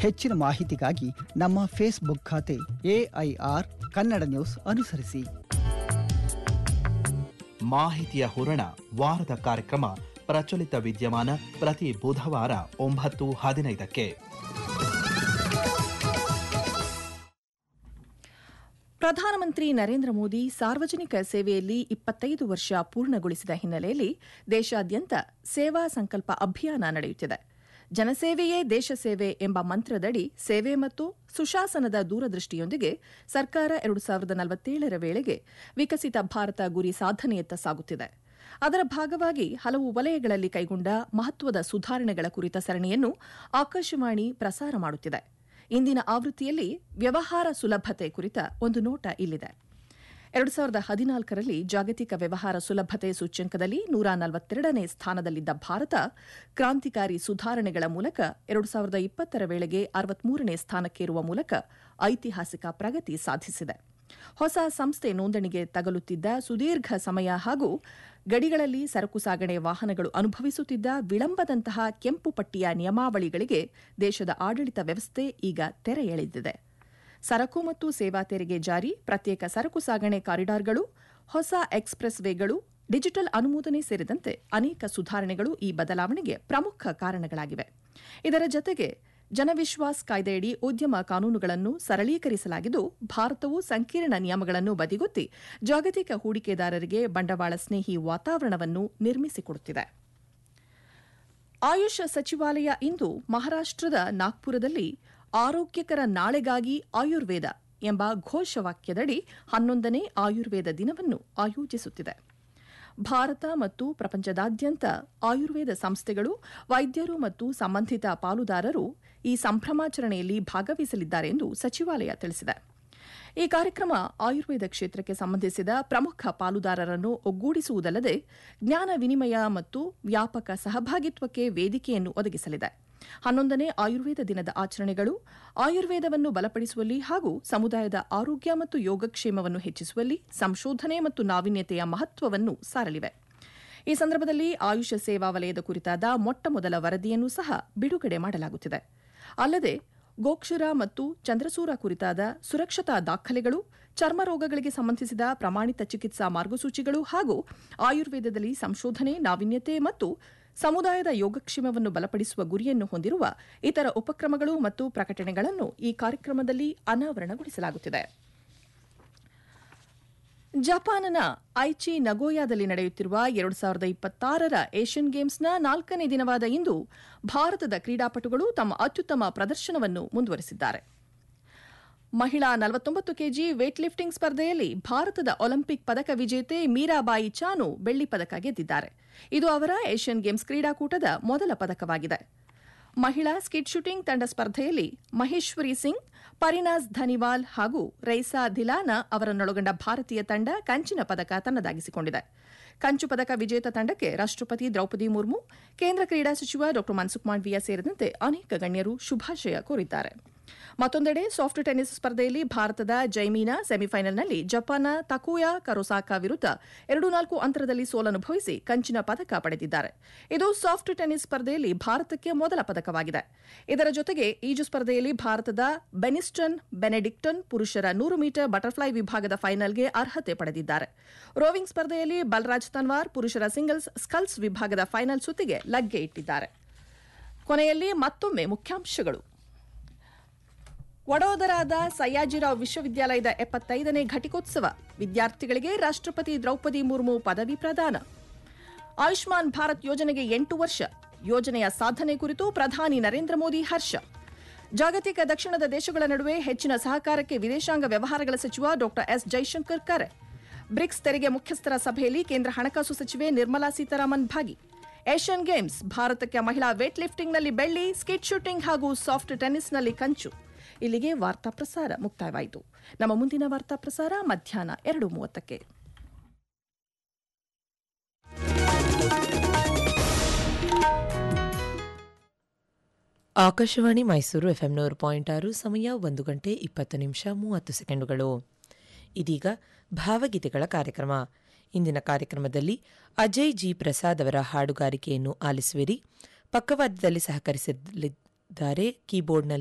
ಹೆಚ್ಚಿನ ಮಾಹಿತಿಗಾಗಿ ನಮ್ಮ ಫೇಸ್ಬುಕ್ ಖಾತೆ ಎಐಆರ್ ಕನ್ನಡ ನ್ಯೂಸ್ ಅನುಸರಿಸಿ ಮಾಹಿತಿಯ ಹೂರಣ ವಾರದ ಕಾರ್ಯಕ್ರಮ ಪ್ರಚಲಿತ ವಿದ್ಯಮಾನ ಪ್ರತಿ ಬುಧವಾರ ಒಂಬತ್ತು ಹದಿನೈದಕ್ಕೆ ಪ್ರಧಾನಮಂತ್ರಿ ನರೇಂದ್ರ ಮೋದಿ ಸಾರ್ವಜನಿಕ ಸೇವೆಯಲ್ಲಿ ಇಪ್ಪತ್ತೈದು ವರ್ಷ ಪೂರ್ಣಗೊಳಿಸಿದ ಹಿನ್ನೆಲೆಯಲ್ಲಿ ದೇಶಾದ್ಯಂತ ಸೇವಾ ಸಂಕಲ್ಪ ಅಭಿಯಾನ ನಡೆಯುತ್ತಿದೆ ಜನಸೇವೆಯೇ ದೇಶ ಸೇವೆ ಎಂಬ ಮಂತ್ರದಡಿ ಸೇವೆ ಮತ್ತು ಸುಶಾಸನದ ದೂರದೃಷ್ಟಿಯೊಂದಿಗೆ ಸರ್ಕಾರ ಎರಡು ಸಾವಿರದ ನಲವತ್ತೇಳರ ವೇಳೆಗೆ ವಿಕಸಿತ ಭಾರತ ಗುರಿ ಸಾಧನೆಯತ್ತ ಸಾಗುತ್ತಿದೆ ಅದರ ಭಾಗವಾಗಿ ಹಲವು ವಲಯಗಳಲ್ಲಿ ಕೈಗೊಂಡ ಮಹತ್ವದ ಸುಧಾರಣೆಗಳ ಕುರಿತ ಸರಣಿಯನ್ನು ಆಕಾಶವಾಣಿ ಪ್ರಸಾರ ಮಾಡುತ್ತಿದೆ ಇಂದಿನ ಆವೃತ್ತಿಯಲ್ಲಿ ವ್ಯವಹಾರ ಸುಲಭತೆ ಕುರಿತ ಒಂದು ನೋಟ ಇಲ್ಲಿದೆ ಎರಡು ಸಾವಿರದ ಹದಿನಾಲ್ಕರಲ್ಲಿ ಜಾಗತಿಕ ವ್ಯವಹಾರ ಸುಲಭತೆ ಸೂಚ್ಯಂಕದಲ್ಲಿ ನೂರ ನಲವತ್ತೆರಡನೇ ಸ್ಥಾನದಲ್ಲಿದ್ದ ಭಾರತ ಕ್ರಾಂತಿಕಾರಿ ಸುಧಾರಣೆಗಳ ಮೂಲಕ ಎರಡು ಸಾವಿರದ ಇಪ್ಪತ್ತರ ವೇಳೆಗೆ ಅರವತ್ಮೂರನೇ ಸ್ಥಾನಕ್ಕೇರುವ ಮೂಲಕ ಐತಿಹಾಸಿಕ ಪ್ರಗತಿ ಸಾಧಿಸಿದೆ ಹೊಸ ಸಂಸ್ಥೆ ನೋಂದಣಿಗೆ ತಗಲುತ್ತಿದ್ದ ಸುದೀರ್ಘ ಸಮಯ ಹಾಗೂ ಗಡಿಗಳಲ್ಲಿ ಸರಕು ಸಾಗಣೆ ವಾಹನಗಳು ಅನುಭವಿಸುತ್ತಿದ್ದ ವಿಳಂಬದಂತಹ ಕೆಂಪು ಪಟ್ಟಿಯ ನಿಯಮಾವಳಿಗಳಿಗೆ ದೇಶದ ಆಡಳಿತ ವ್ಯವಸ್ಥೆ ಈಗ ತೆರೆ ಎಳೆದಿದೆ ಸರಕು ಮತ್ತು ಸೇವಾ ತೆರಿಗೆ ಜಾರಿ ಪ್ರತ್ಯೇಕ ಸರಕು ಸಾಗಣೆ ಕಾರಿಡಾರ್ಗಳು ಹೊಸ ಎಕ್ಸ್ಪ್ರೆಸ್ ವೇಗಳು ಡಿಜಿಟಲ್ ಅನುಮೋದನೆ ಸೇರಿದಂತೆ ಅನೇಕ ಸುಧಾರಣೆಗಳು ಈ ಬದಲಾವಣೆಗೆ ಪ್ರಮುಖ ಕಾರಣಗಳಾಗಿವೆ ಇದರ ಜತೆಗೆ ಜನವಿಶ್ವಾಸ್ ಕಾಯ್ದೆಯಡಿ ಉದ್ಯಮ ಕಾನೂನುಗಳನ್ನು ಸರಳೀಕರಿಸಲಾಗಿದ್ದು ಭಾರತವು ಸಂಕೀರ್ಣ ನಿಯಮಗಳನ್ನು ಬದಿಗೊತ್ತಿ ಜಾಗತಿಕ ಹೂಡಿಕೆದಾರರಿಗೆ ಬಂಡವಾಳ ಸ್ನೇಹಿ ವಾತಾವರಣವನ್ನು ನಿರ್ಮಿಸಿಕೊಡುತ್ತಿದೆ ಆಯುಷ್ ಸಚಿವಾಲಯ ಇಂದು ಮಹಾರಾಷ್ಟದ ನಾಗ್ಪುರದಲ್ಲಿ ಆರೋಗ್ಯಕರ ನಾಳೆಗಾಗಿ ಆಯುರ್ವೇದ ಎಂಬ ಘೋಷವಾಕ್ಯದಡಿ ಹನ್ನೊಂದನೇ ಆಯುರ್ವೇದ ದಿನವನ್ನು ಆಯೋಜಿಸುತ್ತಿದೆ ಭಾರತ ಮತ್ತು ಪ್ರಪಂಚದಾದ್ಯಂತ ಆಯುರ್ವೇದ ಸಂಸ್ಥೆಗಳು ವೈದ್ಯರು ಮತ್ತು ಸಂಬಂಧಿತ ಪಾಲುದಾರರು ಈ ಸಂಭ್ರಮಾಚರಣೆಯಲ್ಲಿ ಭಾಗವಹಿಸಲಿದ್ದಾರೆ ಎಂದು ಸಚಿವಾಲಯ ತಿಳಿಸಿದೆ ಈ ಕಾರ್ಯಕ್ರಮ ಆಯುರ್ವೇದ ಕ್ಷೇತ್ರಕ್ಕೆ ಸಂಬಂಧಿಸಿದ ಪ್ರಮುಖ ಪಾಲುದಾರರನ್ನು ಒಗ್ಗೂಡಿಸುವುದಲ್ಲದೆ ಜ್ಞಾನ ವಿನಿಮಯ ಮತ್ತು ವ್ಯಾಪಕ ಸಹಭಾಗಿತ್ವಕ್ಕೆ ವೇದಿಕೆಯನ್ನು ಒದಗಿಸಲಿದೆ ಹನ್ನೊಂದನೇ ಆಯುರ್ವೇದ ದಿನದ ಆಚರಣೆಗಳು ಆಯುರ್ವೇದವನ್ನು ಬಲಪಡಿಸುವಲ್ಲಿ ಹಾಗೂ ಸಮುದಾಯದ ಆರೋಗ್ಯ ಮತ್ತು ಯೋಗಕ್ಷೇಮವನ್ನು ಹೆಚ್ಚಿಸುವಲ್ಲಿ ಸಂಶೋಧನೆ ಮತ್ತು ನಾವೀನ್ಯತೆಯ ಮಹತ್ವವನ್ನು ಸಾರಲಿವೆ ಈ ಸಂದರ್ಭದಲ್ಲಿ ಆಯುಷ ಸೇವಾ ವಲಯದ ಕುರಿತಾದ ಮೊಟ್ಟಮೊದಲ ವರದಿಯನ್ನು ಸಹ ಬಿಡುಗಡೆ ಮಾಡಲಾಗುತ್ತಿದೆ ಅಲ್ಲದೆ ಗೋಕ್ಷುರ ಮತ್ತು ಚಂದ್ರಸೂರ ಕುರಿತಾದ ಸುರಕ್ಷತಾ ದಾಖಲೆಗಳು ಚರ್ಮ ರೋಗಗಳಿಗೆ ಸಂಬಂಧಿಸಿದ ಪ್ರಮಾಣಿತ ಚಿಕಿತ್ಸಾ ಮಾರ್ಗಸೂಚಿಗಳು ಹಾಗೂ ಆಯುರ್ವೇದದಲ್ಲಿ ಸಂಶೋಧನೆ ನಾವೀನ್ಯತೆ ಮತ್ತು ಸಮುದಾಯದ ಯೋಗಕ್ಷೇಮವನ್ನು ಬಲಪಡಿಸುವ ಗುರಿಯನ್ನು ಹೊಂದಿರುವ ಇತರ ಉಪಕ್ರಮಗಳು ಮತ್ತು ಪ್ರಕಟಣೆಗಳನ್ನು ಈ ಕಾರ್ಯಕ್ರಮದಲ್ಲಿ ಅನಾವರಣಗೊಳಿಸಲಾಗುತ್ತಿದೆ ಜಪಾನ್ನ ಐಚಿ ನಗೋಯಾದಲ್ಲಿ ನಡೆಯುತ್ತಿರುವ ಎರಡು ಸಾವಿರದ ಇಪ್ಪತ್ತಾರರ ಏಷ್ಯನ್ ಗೇಮ್ಸ್ನ ನಾಲ್ಕನೇ ದಿನವಾದ ಇಂದು ಭಾರತದ ಕ್ರೀಡಾಪಟುಗಳು ತಮ್ಮ ಅತ್ಯುತ್ತಮ ಪ್ರದರ್ಶನವನ್ನು ಮುಂದುವರೆಸಿದ್ದಾರೆ ಮಹಿಳಾ ನಲವತ್ತೊಂಬತ್ತು ಕೆಜಿ ವೇಟ್ ಲಿಫ್ಟಿಂಗ್ ಸ್ಪರ್ಧೆಯಲ್ಲಿ ಭಾರತದ ಒಲಿಂಪಿಕ್ ಪದಕ ವಿಜೇತೆ ಮೀರಾಬಾಯಿ ಚಾನು ಬೆಳ್ಳಿ ಪದಕ ಗೆದ್ದಿದ್ದಾರೆ ಇದು ಅವರ ಏಷ್ಯನ್ ಗೇಮ್ಸ್ ಕ್ರೀಡಾಕೂಟದ ಮೊದಲ ಪದಕವಾಗಿದೆ ಮಹಿಳಾ ಸ್ಕಿಟ್ ಶೂಟಿಂಗ್ ತಂಡ ಸ್ಪರ್ಧೆಯಲ್ಲಿ ಮಹೇಶ್ವರಿ ಸಿಂಗ್ ಪರಿನಾಜ್ ಧನಿವಾಲ್ ಹಾಗೂ ರೈಸಾ ಧಿಲಾನಾ ಅವರನ್ನೊಳಗೊಂಡ ಭಾರತೀಯ ತಂಡ ಕಂಚಿನ ಪದಕ ತನ್ನದಾಗಿಸಿಕೊಂಡಿದೆ ಕಂಚು ಪದಕ ವಿಜೇತ ತಂಡಕ್ಕೆ ರಾಷ್ಟಪತಿ ದ್ರೌಪದಿ ಮುರ್ಮು ಕೇಂದ್ರ ಕ್ರೀಡಾ ಸಚಿವ ಡಾ ಮನ್ಸುಖ್ ಮಾಂಡವಿಯಾ ಸೇರಿದಂತೆ ಅನೇಕ ಗಣ್ಯರು ಶುಭಾಶಯ ಕೋರಿದ್ದಾರೆ ಮತ್ತೊಂದೆಡೆ ಸಾಫ್ಟ್ ಟೆನ್ನಿಸ್ ಸ್ಪರ್ಧೆಯಲ್ಲಿ ಭಾರತದ ಜೈಮೀನಾ ಸೆಮಿಫೈನಲ್ನಲ್ಲಿ ಜಪಾನ್ನ ತಕುಯಾ ಕರೋಸಾಕಾ ವಿರುದ್ಧ ಎರಡು ನಾಲ್ಕು ಅಂತರದಲ್ಲಿ ಸೋಲನುಭವಿಸಿ ಕಂಚಿನ ಪದಕ ಪಡೆದಿದ್ದಾರೆ ಇದು ಸಾಫ್ಟ್ ಟೆನ್ನಿಸ್ ಸ್ಪರ್ಧೆಯಲ್ಲಿ ಭಾರತಕ್ಕೆ ಮೊದಲ ಪದಕವಾಗಿದೆ ಇದರ ಜೊತೆಗೆ ಈಜು ಸ್ಪರ್ಧೆಯಲ್ಲಿ ಭಾರತದ ಬೆನಿಸ್ಟನ್ ಬೆನೆಡಿಕ್ಟನ್ ಪುರುಷರ ನೂರು ಮೀಟರ್ ಬಟರ್ಫ್ಲೈ ವಿಭಾಗದ ಫೈನಲ್ಗೆ ಅರ್ಹತೆ ಪಡೆದಿದ್ದಾರೆ ರೋವಿಂಗ್ ಸ್ಪರ್ಧೆಯಲ್ಲಿ ಬಲರಾಜ್ ತನ್ವಾರ್ ಪುರುಷರ ಸಿಂಗಲ್ಸ್ ಸ್ಕಲ್ಸ್ ವಿಭಾಗದ ಫೈನಲ್ ಸುತ್ತಿಗೆ ಲಗ್ಗೆ ಇಟ್ಟಿದ್ದಾರೆ ಕೊನೆಯಲ್ಲಿ ಮತ್ತೊಮ್ಮೆ ಮುಖ್ಯಾಂಶಗಳು ವಡೋದರಾದ ಸಯ್ಯಾಜಿರಾವ್ ವಿಶ್ವವಿದ್ಯಾಲಯದ ಎಪ್ಪತ್ತೈದನೇ ಘಟಿಕೋತ್ಸವ ವಿದ್ಯಾರ್ಥಿಗಳಿಗೆ ರಾಷ್ಟಪತಿ ದ್ರೌಪದಿ ಮುರ್ಮು ಪದವಿ ಪ್ರದಾನ ಆಯುಷ್ಮಾನ್ ಭಾರತ್ ಯೋಜನೆಗೆ ಎಂಟು ವರ್ಷ ಯೋಜನೆಯ ಸಾಧನೆ ಕುರಿತು ಪ್ರಧಾನಿ ನರೇಂದ್ರ ಮೋದಿ ಹರ್ಷ ಜಾಗತಿಕ ದಕ್ಷಿಣದ ದೇಶಗಳ ನಡುವೆ ಹೆಚ್ಚಿನ ಸಹಕಾರಕ್ಕೆ ವಿದೇಶಾಂಗ ವ್ಯವಹಾರಗಳ ಸಚಿವ ಡಾ ಎಸ್ ಜೈಶಂಕರ್ ಕರೆ ಬ್ರಿಕ್ಸ್ ತೆರಿಗೆ ಮುಖ್ಯಸ್ಥರ ಸಭೆಯಲ್ಲಿ ಕೇಂದ್ರ ಹಣಕಾಸು ಸಚಿವೆ ನಿರ್ಮಲಾ ಸೀತಾರಾಮನ್ ಭಾಗಿ ಏಷ್ಯನ್ ಗೇಮ್ಸ್ ಭಾರತಕ್ಕೆ ಮಹಿಳಾ ವೇಟ್ ಲಿಫ್ಟಿಂಗ್ನಲ್ಲಿ ಬೆಳ್ಳಿ ಸ್ಕಿಟ್ ಶೂಟಿಂಗ್ ಹಾಗೂ ಸಾಫ್ಟ್ ಟೆನ್ನಿಸ್ನಲ್ಲಿ ಕಂಚು ಇಲ್ಲಿಗೆ ವಾರ್ತಾ ಪ್ರಸಾರ ಮುಕ್ತಾಯವಾಯಿತು ನಮ್ಮ ಮುಂದಿನ ವಾರ್ತಾ ಪ್ರಸಾರ ಮಧ್ಯಾಹ್ನ ಎರಡು ಮೂವತ್ತಕ್ಕೆ ಆಕಾಶವಾಣಿ ಮೈಸೂರು ಎಫ್ಎಂ ನೂರು ಪಾಯಿಂಟ್ ಆರು ಸಮಯ ಒಂದು ಗಂಟೆ ಇಪ್ಪತ್ತು ನಿಮಿಷ ಮೂವತ್ತು ಸೆಕೆಂಡುಗಳು ಇದೀಗ ಭಾವಗೀತೆಗಳ ಕಾರ್ಯಕ್ರಮ ಇಂದಿನ ಕಾರ್ಯಕ್ರಮದಲ್ಲಿ ಅಜಯ್ ಜಿ ಪ್ರಸಾದ್ ಅವರ ಹಾಡುಗಾರಿಕೆಯನ್ನು ಆಲಿಸುವಿರಿ ಪಕ್ಕವಾದ್ಯದಲ್ಲಿ ಸಹಕರಿಸಲಿದ್ದಾರೆ ಕೀಬೋರ್ಡ್ನಲ್ಲಿ